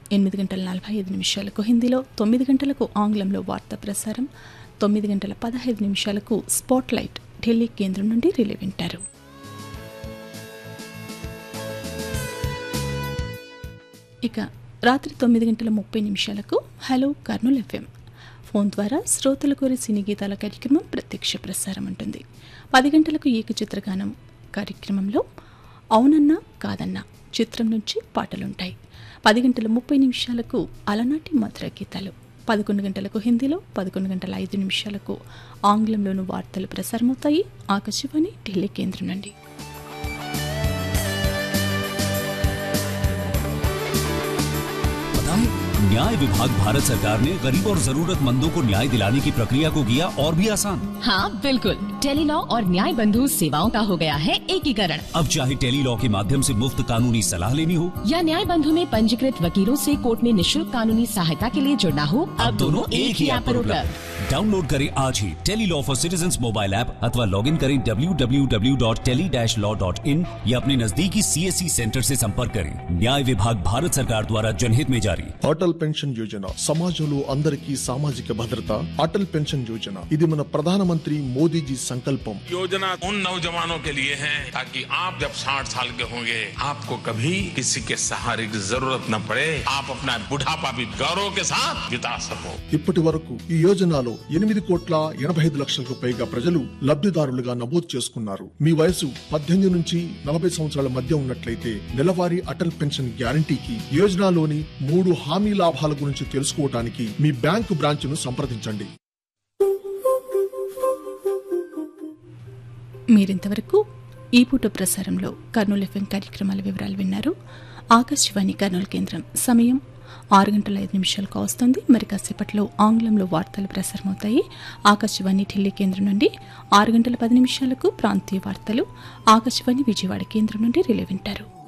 ఎనిమిది గంటల నలభై ఐదు నిమిషాలకు హిందీలో తొమ్మిది గంటలకు ఆంగ్లంలో వార్తా ప్రసారం తొమ్మిది గంటల పదహైదు నిమిషాలకు స్పాట్ లైట్ ఢిల్లీ కేంద్రం నుండి రిలే వింటారు ఇక రాత్రి తొమ్మిది గంటల ముప్పై నిమిషాలకు హలో కర్నూల్ ఎఫ్ఎం ఫోన్ ద్వారా శ్రోతల కోరి సినీ గీతాల కార్యక్రమం ప్రత్యక్ష ప్రసారం ఉంటుంది పది గంటలకు ఏకచిత్రగానం కార్యక్రమంలో అవునన్నా కాదన్నా చిత్రం నుంచి పాటలుంటాయి పది గంటల ముప్పై నిమిషాలకు అలనాటి మధుర గీతాలు పదకొండు గంటలకు హిందీలో పదకొండు గంటల ఐదు నిమిషాలకు ఆంగ్లంలోనూ వార్తలు ప్రసారమవుతాయి ఆకాశవాణి ఢిల్లీ కేంద్రం నుండి पता है न्याय विभाग भारत सरकार ने गरीब और जरूरतमंदों को न्याय दिलाने की प्रक्रिया को किया और भी आसान हाँ बिल्कुल टेलीलॉ और न्याय बंधु सेवाओं का हो गया है एकीकरण अब चाहे टेली लॉ के माध्यम से मुफ्त कानूनी सलाह लेनी हो या न्याय बंधु में पंजीकृत वकीलों से कोर्ट में निशुल्क कानूनी सहायता के लिए जुड़ना हो अब दोनों एक ही ऐप पर उपलब्ध डाउनलोड करें आज ही tele law for citizen mobile app अथवा लॉग इन करें www.tele-law.in या अपने नजदीकी सीएससी सेंटर से संपर्क करें न्याय विभाग भारत सरकार द्वारा जनहित में जारी అటల్ పెన్షన్ యోజన సమాజంలో అందరికీ సామాజిక భద్రత అటల్ పెన్షన్ యోజన ఇది మన ప్రధానమంత్రి మోదీజీ సంకల్పం योजना उन नौजवानों के लिए है ताकि आप जब 60 साल के होंगे आपको कभी किसी के सहारे की जरूरत न पड़े आप अपना बुढ़ापा भी गौरव के साथ बिता सको ఇప్పటి వరకు ఈ యోజనలో ఎనిమిది కోట్ల ఎనభై ఐదు లక్షలకు పైగా ప్రజలు లబ్ధిదారులుగా నమోదు చేసుకున్నారు మీ వయసు పద్దెనిమిది నుంచి నలభై సంవత్సరాల మధ్య ఉన్నట్లయితే నెలవారీ అటల్ పెన్షన్ గ్యారంటీకి యోజనలోని మూడు హామీ లాభాల గురించి తెలుసుకోవడానికి మీ బ్యాంకు బ్రాంచ్ను సంప్రదించండి మీరింతవరకు ఈ పూట ప్రసారంలో కర్నూలు ఎఫ్ఎం కార్యక్రమాల వివరాలు విన్నారు ఆకాశవాణి కర్నూలు కేంద్రం సమయం ఆరు గంటల ఐదు నిమిషాలకు వస్తుంది మరి కాసేపట్లో ఆంగ్లంలో వార్తలు ప్రసారమవుతాయి ఆకాశవాణి ఢిల్లీ కేంద్రం నుండి ఆరు గంటల పది నిమిషాలకు ప్రాంతీయ వార్తలు ఆకాశవాణి విజయవాడ కేంద్రం నుండి రిలే వింటారు